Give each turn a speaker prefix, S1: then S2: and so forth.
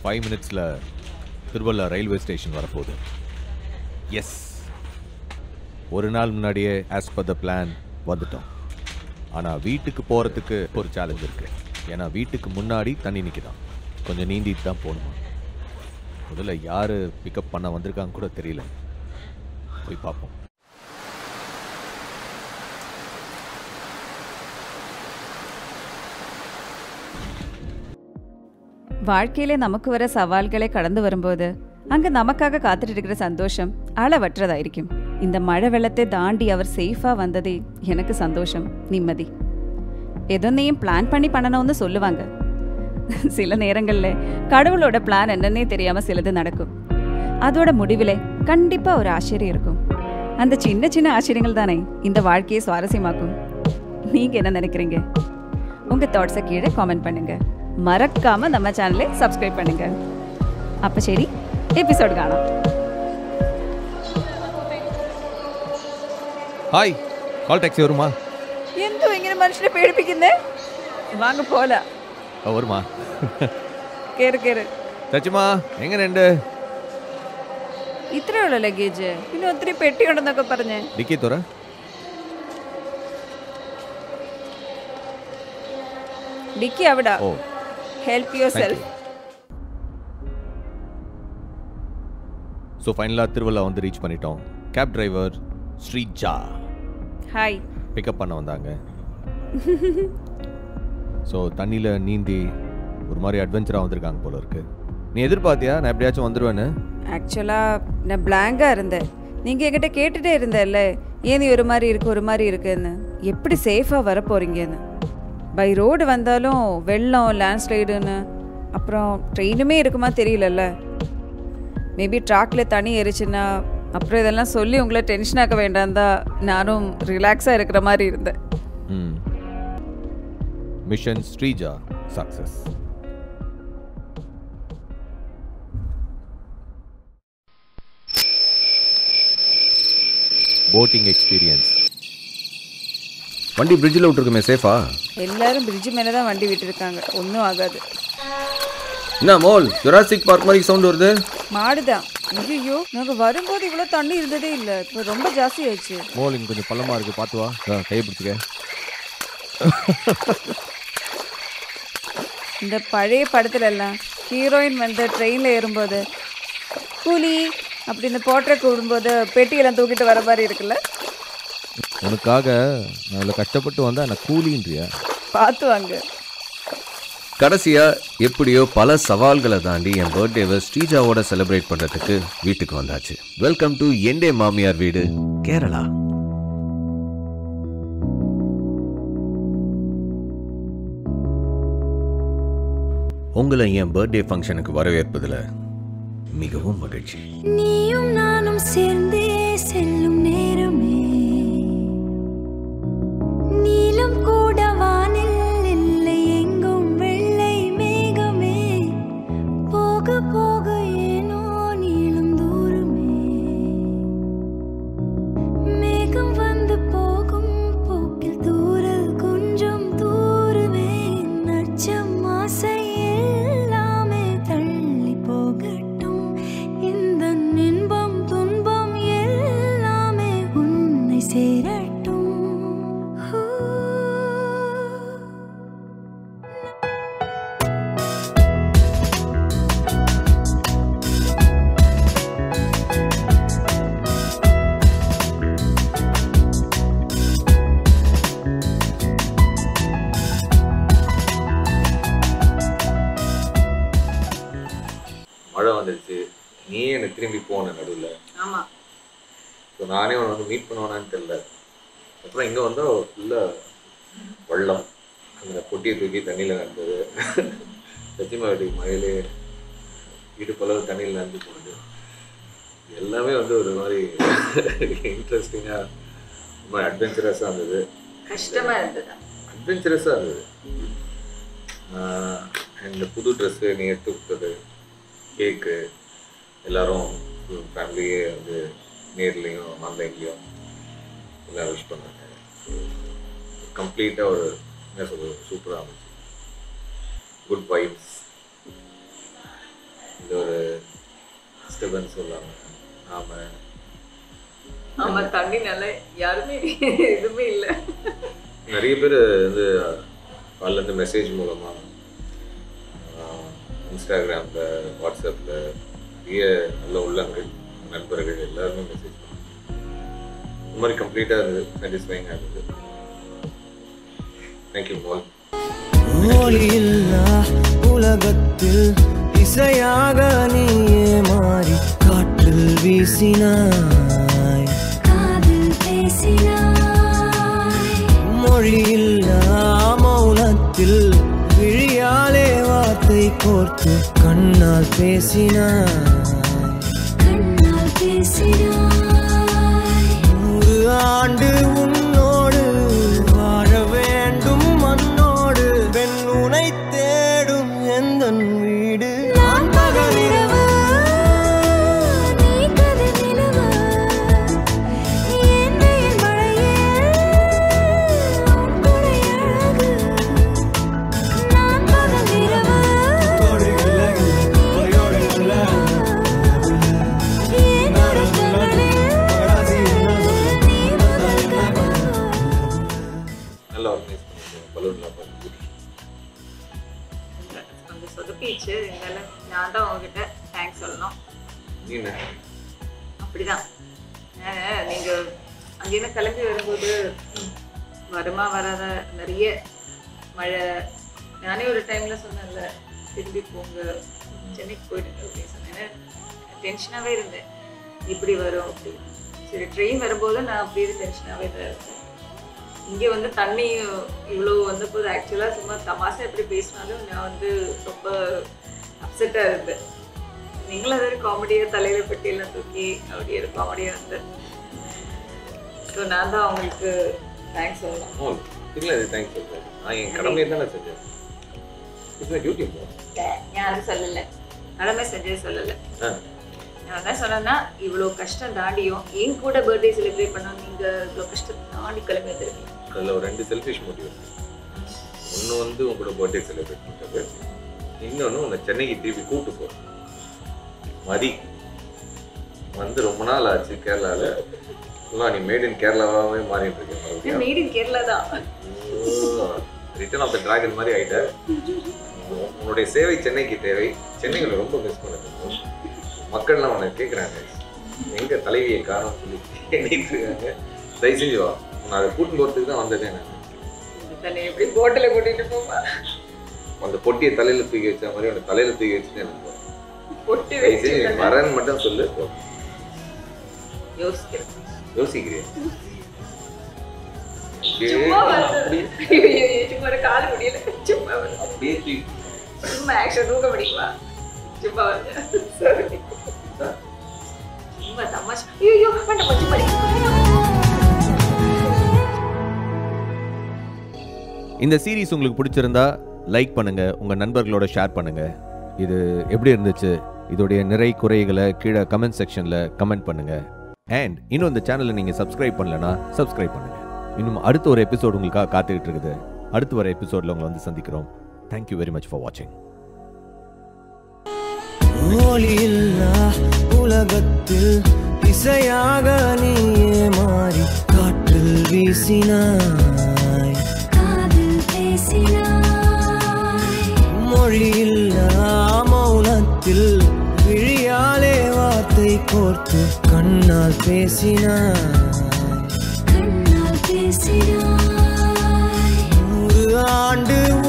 S1: Five மினிட்ஸில் Thiruvalla railway station வரப்போகுது yes ஒரு நாள் முன்னாடியே ஆஸ் பர் த பிளான் வந்துட்டோம் ஆனால் வீட்டுக்கு போகிறதுக்கு ஒரு சேலஞ்ச் இருக்கு ஏன்னா வீட்டுக்கு முன்னாடி தண்ணி நிற்குதான் கொஞ்சம் நீந்திட்டு தான் போகணுமா முதல்ல யார் பிக்கப் பண்ண வந்திருக்காங்க கூட தெரியல போய் பார்ப்போம்
S2: வாழ்க்கையில நமக்கு வர சவால்களை கடந்து வரும்போது அங்க நமக்காக காத்துட்டு இருக்கிற சந்தோஷம் அளவற்றதாയിരിക്കും இந்த மழை வெள்ளத்தை தாண்டி அவர் சேஃபா வந்ததே எனக்கு சந்தோஷம் நிம்மதி எதொன்னையும் பிளான் பண்ணி பண்ணணும்னு சொல்லுவாங்க சில நேரங்கள்ல கடவுளோட பிளான் என்னன்னே தெரியாம சிலது நடக்கும் அதோட முடிவிலே கண்டிப்பா ஒரு ஆச்சரியம் இருக்கும் அந்த சின்ன சின்ன ஆச்சரியங்கள் தானே இந்த வாழ்க்கையை சுவாரஸ்யமாக்கும் நீங்க என்ன நினைக்கிறீங்க உங்க தாட்ஸை கீழே காமெண்ட் பண்ணுங்க மறக்காம நம்ம சேனலை சப்ஸ்கிரைப் பண்ணுங்க அப்ப ശരി എപ്പിസോഡ് കാണാം
S1: ஹாய் கால் டாக்ஸி வருமா
S2: എന്തോ ഇങ്ങനെ മനുഷ്യനെ പേടിപ്പിക്കുന്നേ വാങ്ങ പോല
S1: ஆ, வருமா
S2: കേറ് കേറ്
S1: சச்சுமா എങ്ങനെയുണ്ട്
S2: ഇത്രേ ഉള്ളൂ ലഗേജ് പിന്നെ ഒത്തിരി പെട്ടി ഉണ്ടെന്നൊക്കെ പറഞ്ഞ്
S1: ഡിക്കി തുറ
S2: ഡിക്കി അവിടെ
S1: oh
S2: help yourself
S1: so ஃபைனலாக திருவள்ளா வந்து ரீச் பண்ணிட்டோம் cab driver Sreeja
S2: hi
S1: pick up பண்ண வந்தாங்க ஸோ தண்ணியில் நீந்தி ஒரு மாதிரி அட்வென்ச்சராக வந்திருக்காங்க போல இருக்கு நீ எதிர்பார்த்தியா நான் எப்படியாச்சும் வந்துடுவேன்னு
S2: ஆக்சுவலாக நான் பிளாங்காக இருந்தேன் நீங்கள் என்கிட்ட கேட்டுட்டே இருந்தேல்ல ஏன் நீ ஒரு மாதிரி இருக்கு ஒரு மாதிரி இருக்குன்னு எப்படி சேஃபாக வர போகிறீங்கன்னு பை ரோடு வந்தாலும் வெள்ளம் லேண்ட்ஸ்லைடுன்னு அப்புறம் ட்ரெயினுமே இருக்குமா தெரியலல்ல மேபி ட்ராக்ல தண்ணி ஏறிச்சுன்னா அப்புறம் இதெல்லாம் சொல்லி உங்களை டென்ஷன் ஆக்க வேண்டாம் தான் நானும் ரிலாக்ஸாக இருக்கிற மாதிரி இருந்தேன்
S1: ம் mission Sreeja success boating experience
S3: வண்டி பிரிட்ஜில் விட்டுருக்குமே சேஃபா
S2: எல்லாரும் பிரிட்ஜ் மேலே தான் வண்டி விட்டுருக்காங்க ஒன்றும் ஆகாது
S3: என்ன மோல் ஜுராசிக் பார்க் மாதிரி சவுண்ட் வருது
S2: மாடுதான் ஐயோ நாங்கள் வரும்போது இவ்வளோ தண்ணி இருந்ததே இல்லை இப்போ ரொம்ப ஜாஸ்தி ஆயிடுச்சு
S1: மோல் இங்க கொஞ்சம் பள்ளமா இருக்கு பார்த்து வா ஆ, கையை பிடிச்சிக்க
S2: இந்த பழைய படத்துல எல்லாம் ஹீரோயின் வந்து ட்ரெயினில் ஏறும்போது கூலி அப்படி இந்த போட்டரை கூடும்போது பெட்டியெல்லாம் தூக்கிட்டு வர மாதிரி இருக்குல்ல
S1: உனக்காக நான் இவ்வளோ கஷ்டப்பட்டு வந்தா என்ன கூலின்றியா
S2: பார்த்து வாங்க
S3: கடைசியா எப்படியோ பல சவால்களை தாண்டி என் பர்த்டேவை ஸ்ரீஜாவோட செலிப்ரேட் பண்றதுக்கு வீட்டுக்கு வந்தாச்சு வெல்கம் டு எண்டே மாமியார் வீடு கேரளா உங்களை என் பர்த்டே ஃபங்க்ஷனுக்கு வரவேற்பதில் மிகவும் மகிழ்ச்சி
S4: நீயும் நானும் சேர்ந்தே செல்லும் நேரமே நீலம் கூட வானில் இல்லை எங்கும் வெள்ளை மேகமே போக போக ஏனோ நீளும் தூரமே மேகம் வந்து போகும் போக்கில் தூரல் கொஞ்சம் தூருமே நச்சம் ஆசை எல்லாமே தள்ளி போகட்டும் இந்த இன்பம் துன்பம் எல்லாமே உன்னை சேரட்டும் ஹூ.
S1: மழை வந்துடுச்சு நீ எனக்கு திரும்பி போன நடுவில்
S2: ஆமாம்
S1: ஸோ நானே உன்னை வந்து மீட் பண்ணுவானான்னு தெரில அப்புறம் இங்கே வந்தால் ஃபுல்லாக வெள்ளம் அந்த பொட்டியை தூக்கி தண்ணியில் நடந்தது சத்தியமா வீட்டுக்கு மழையிலே இடுப்பளவு தண்ணியில் நடந்து போனது எல்லாமே வந்து ஒரு மாதிரி இன்ட்ரெஸ்டிங்காக ரொம்ப அட்வென்ச்சரஸாக இருந்தது
S2: கஷ்டமாக இருந்ததா
S1: அட்வென்ச்சரஸாக இருந்தது இந்த புது ட்ரெஸ்ஸு நீ எடுத்து கொடுத்தது கேக்கு எல்லாரும் ஃபேமிலியே வந்து நேர்லேயும் ஆன்லைன்லேயும் எல்லாம் விஷ் பண்ணாங்க கம்ப்ளீட்டாக ஒரு என்ன சொல்றது சூப்பராக இருந்துச்சு குட் வைப்ஸ் இது ஒரு டிஸ்டர்பன்ஸ் சொல்லாம நாம
S2: ஆமா தண்ணி நல்லா யாருமே எதுவுமே இல்லை
S1: நிறைய பேர் வந்து கால்லேருந்து மெசேஜ் மூலமாக இன்ஸ்டாகிராமில் வாட்ஸ்அப்பில் நிறைய நல்ல உள்ளங்கள் நண்பர்கள் எல்லாருமே மெசேஜ் பண்ணாங்க இந்த மாதிரி கம்ப்ளீட்டாக இருந்தது சாட்டிஸ்ஃபைங்காக இருந்தது தேங்க்யூ மோல்
S5: ஒளியில்லா உலகத்தில் இசையாக நீயே மாறி காற்றில் வீசினாய்
S4: காதில் பேசினாய்
S5: மொழியில்லா மௌனத்தில் விழியாலே வார்த்தை கோர்த்து கண்ணால் பேசினாய்
S4: கண்ணால் பேசினாய்
S5: நூறு ஆண்டு உன்னோடு வாழ வேண்டும் மண்ணோடு பெண் உனை தேடும் எந்த வீடு
S4: நான் பகலிரவு நீ கதிர் நிலவு என் வெயில் மழையே உன் கொடை அழகு நான் பகலிரவு என் உறக்கங்களில் நீ முதல் கனவு
S1: நல்லா ஆர்கனைஸ் பண்ணிருக்கோம் பலூன்லாம் பண்ணி
S2: கொஞ்சம் சொதப்பிச்சு இருந்தாலும் நான் தான் உங்ககிட்ட தேங்க்ஸ் சொல்லணும்
S1: நீ என்ன
S2: அப்படிதான் நான் நீங்க அங்கேருந்து கிளம்பி வரும்போது வருமா வராத நிறைய மழை நானே ஒரு டைம்ல சொன்னேன்ல திரும்பி போங்க சென்னைக்கு போயிட்டு அப்படின்னு சொன்னேன் டென்ஷனாகவே இருந்தேன் இப்படி வரும் அப்படி சரி ட்ரெயின் வரும்போது நான் அப்படியே டென்ஷனாகவே தான் இருந்தேன் இங்கே வந்து தண்ணி இவ்வளோ வந்த போது ஆக்சுவலாக சும்மா தமாசா எப்படி பேசினாலும் நான் வந்து ரொம்ப அப்செட்டாக இருந்தேன் நீங்களும் அதே காமெடியாக தலையில் பெட்டியெல்லாம் தூக்கி அப்படியே ஒரு காமெடியாக இருந்தேன் ஸோ நான் தான் அவங்களுக்கு தேங்க்ஸ் சொல்லணும்
S1: மோல் இல்லை இது தேங்க்ஸ் சொல்கிறேன் நான் என் கடமையை தானே செஞ்சேன் இது டியூட்டி மோல்
S2: நான் அது சொல்லலை கடமை செஞ்சது சொல்லலை
S1: ஆ
S2: நான் என்ன சொன்னேன்னா இவ்வளோ கஷ்டம் தாண்டியும் என் கூட பர்த்டே செலிப்ரேட் பண்ண நீங்கள் இவ்வளோ கஷ்டம் தாண்டி கிளம்பி வந்துருக்கீங்க
S1: அதில் ஒரு ரெண்டு செல்ஃபிஷ் மோட்டிவ் இருக்கு ஒன்று வந்து உங்களோட பர்த்டே செலிப்ரேட் பண்ணுறது இன்னொன்று உன்னை சென்னைக்கு திருப்பி கூப்பிட்டு போகிறது மதி வந்து ரொம்ப நாள் ஆச்சு கேரளாவில் ஃபுல்லாக நீ மேட் இன் கேரளாவாகவே மாறிட்டு இருக்கேன் மறுபடியும்
S2: மேட் இன் கேரளா தான்
S1: ரிட்டர்ன் ஆஃப் த டிராகன் மாதிரி ஆயிட்ட உன்- உன்னுடைய சேவை சென்னைக்கு தேவை சென்னைகளை ரொம்ப மிஸ் பண்ணுறது மக்கள்லாம் உன்னை கேட்குறாங்க எங்க தலைவியை காணோம் சொல்லி கேட்டுட்டு இருக்காங்க தயவு செஞ்சு வா நான் அதை கூட்டிட்டு போகிறதுக்கு தான் வந்ததே நான்
S2: தன்னை எப்படி போட்டில் கூட்டிகிட்டு போமா
S1: அந்த பொட்டியை தலையில தூக்கி வச்ச மாதிரி உன்னை தலையில தூக்கி வச்சுட்டு எனக்கு போ.
S2: பொட்டி
S1: தயவு செஞ்சு
S2: வச்சு
S1: நீ வரேன்னு மட்டும் சொல்லு போ.
S2: யோசிக்கிறேன்
S1: யோசிக்கிறேன்
S2: சும்மா
S1: அப்படியே
S2: வருது சும்மா ஒரு கால் முடியல சும்மா வருது
S1: அப்படியே தூக்கி
S2: சும்மா ஆக்ஷன் தூக்க முடியுமா சும்மா வருது Sorry. சும்மா தமாஷா ஐயோ வேண்டாம் கொஞ்சம் படி
S1: இந்த சீரிஸ் உங்களுக்கு பிடிச்சிருந்தா லைக் பண்ணுங்க உங்க நண்பர்களோட ஷேர் பண்ணுங்க இது எப்படி இருந்துச்சு இதோடைய நிறை குறைகளை கீழே கமெண்ட் செக்ஷன்ல கமெண்ட் பண்ணுங்க அண்ட் இன்னும் இந்த சேனலை நீங்க சப்ஸ்கிரைப் பண்ணலனா சப்ஸ்கிரைப் பண்ணுங்க இன்னும் அடுத்த ஒரு எபிசோட் உங்களுக்காக காத்துக்கிட்டு இருக்குது அடுத்த வர எபிசோட்ல உங்களை வந்து சந்திக்கிறோம் தேங்க்யூ வெரி மச் ஃபார் வாட்சிங்
S5: ஒளியில்லா உலகத்தில் இசையாக நீயே மாறி காற்றில் வீசினாய்
S4: காதில் பேசினாய்
S5: மொழியில்லா மௌனத்தில் விழியாலே வார்த்தை கோர்த்து கண்ணால் பேசினாய்
S4: கண்ணால் பேசினாய்
S5: நூறு ஆண்டு